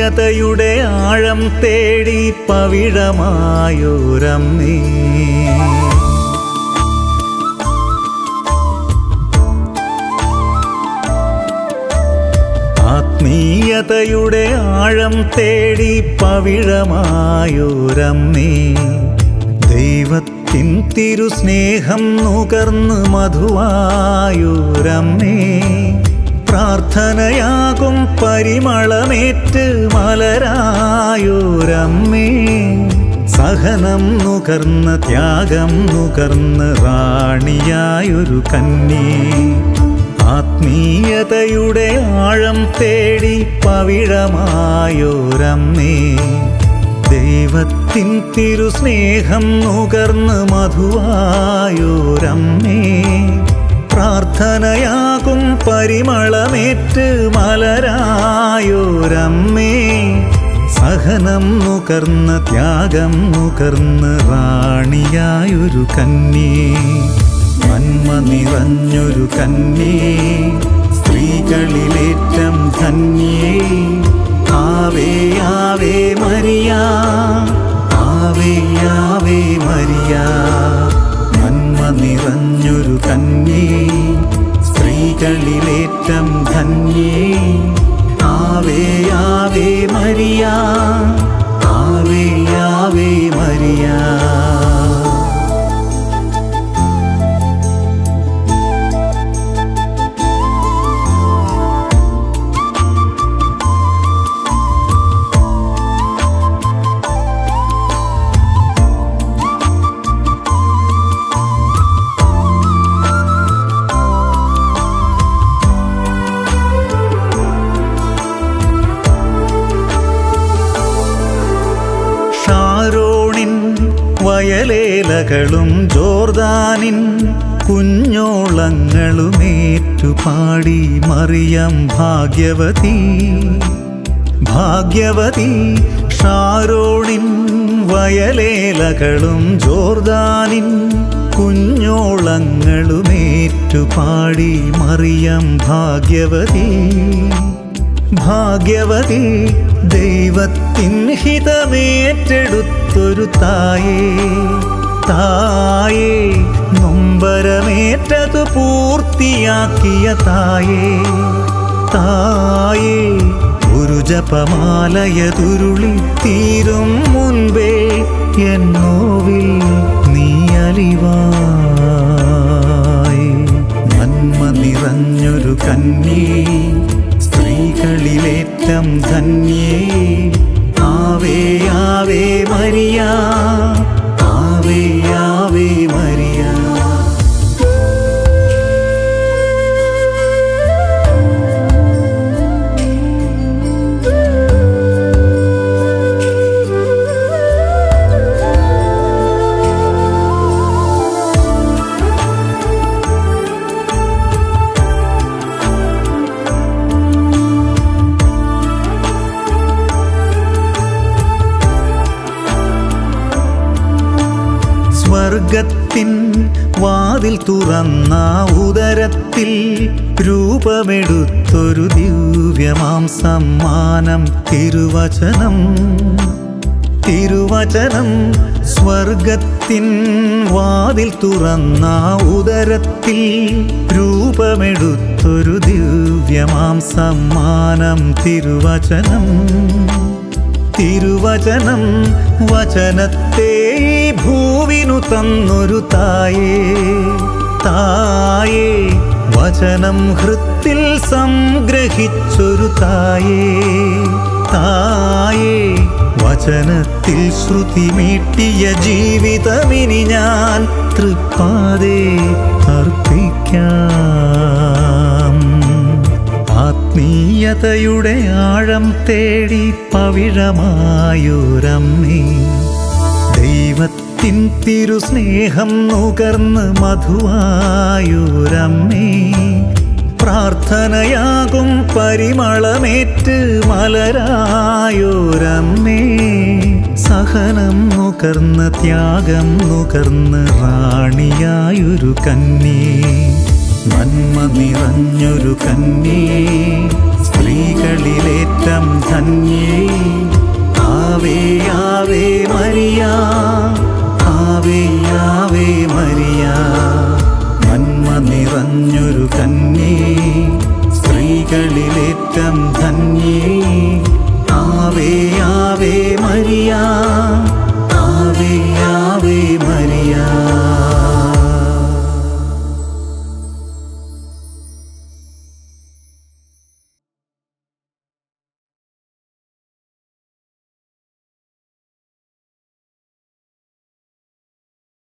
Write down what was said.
ആത്മീയതയുടെ ആഴം തേടി പവിഴമായോരമ്മേ ആത്മീയതയുടെ ആഴം തേടി പവിഴമായോരമ്മേ ദൈവത്തിൻ തിരുസ്നേഹം നുകർന്ന് മധുവായോരമ്മേ പ്രാർത്ഥനയാകും പരിമളമേറ്റ് മലരായോരമ്മേ സഹനം നുകർന്ന് ത്യാഗം നുകർന്ന് റാണിയായൊരു കന്യേ ആത്മീയതയുടെ ആഴം തേടി പവിഴമായോരമ്മേ ദൈവത്തിൻ തിരുസ്നേഹം നുകർന്ന് മധുവായോരമ്മേ പ്രാർത്ഥനയാകും പരിമളമേറ്റ് മലരായോരമ്മേ സഹനം നുകർന്ന് ത്യാഗം നുകർന്ന് റാണിയായൊരു കന്യേ നന്മ നിറഞ്ഞൊരു കന്യേ സ്ത്രീകളിലേറ്റം ധന്യേ ആവേ ആവേ മരിയ ആവേ ആവേ മരിയ നന്മ നിറഞ്ഞൊരു കന്യേ സ്ത്രീകളിലേറ്റം ധന്യേ ആവേ ആവേ മരിയ ആവേ ആവേ മരിയ ഷാരോണിൻ വയലേലകളും ജോർദാനിൻ കുഞ്ഞോളങ്ങളുമേറ്റുപാടി മറിയം ഭാഗ്യവതി ഭാഗ്യവതി ഷാരോണിൻ വയലേലകളും ജോർദാനിൻ കുഞ്ഞോളങ്ങളുമേറ്റുപാടി മറിയം ഭാഗ്യവതി ഭാഗ്യവതി ദൈവത്തിൻ ഹിതമേറ്റെടുത്തൊരു തായേ തായേ നൊമ്പരമേറ്റതു പൂർത്തിയാക്കിയ തായേ തായേ ഒരു ജപമാലയതുരുളി തീരും മുൻപേ എന്നോവിൽ നീ അലിവായി നന്മ നിറഞ്ഞൊരു കന്യേ സ്ത്രീകളിലേറ്റം ധന്യേ ആവേ ആവേ മരിയ ആവേ ആവേ മരിയ സ്വർഗത്തിൻ വാതിൽ തുറന്ന ഉദരത്തിൽ രൂപമെടുത്തൊരു ദിവ്യമാം സമ്മാനം തിരുവചനം തിരുവചനം സ്വർഗത്തിൻ വാതിൽ തുറന്ന ഉദരത്തിൽ രൂപമെടുത്തൊരു ദിവ്യമാം സമ്മാനം തിരുവചനം തിരുവചനം വചനത്തെ ഈ ഭൂവിനു തന്നൊരു തായേ തായേ വചനം ഹൃത്തിൽ സംഗ്രഹിച്ചൊരു തായേ തായേ വചനത്തിൽ ശ്രുതി മീട്ടിയ ജീവിതമിനി ഞാൻ തൃപ്പാതെ അർപ്പിക്കാം ആത്മീയതയുടെ ആഴം തേടി പവിഴമായോരമ്മേ ദൈവത്തിൻ തിരുസ്നേഹം നുകർന്ന് മധുവായോരമ്മേ പ്രാർത്ഥനയാകും പരിമളമേറ്റ് മലരായോരമ്മേ സഹനം നുകർന്ന് ത്യാഗം നുകർന്ന് റാണിയായൊരു കന്യേ നന്മ നിറഞ്ഞൊരു കന്യേ സ്ത്രീകളിലേറ്റം കന്യേ ആവേ ആവേ മരിയ ആവേ ആവേ മരിയ നന്മ നിറഞ്ഞൊരു കന്യേ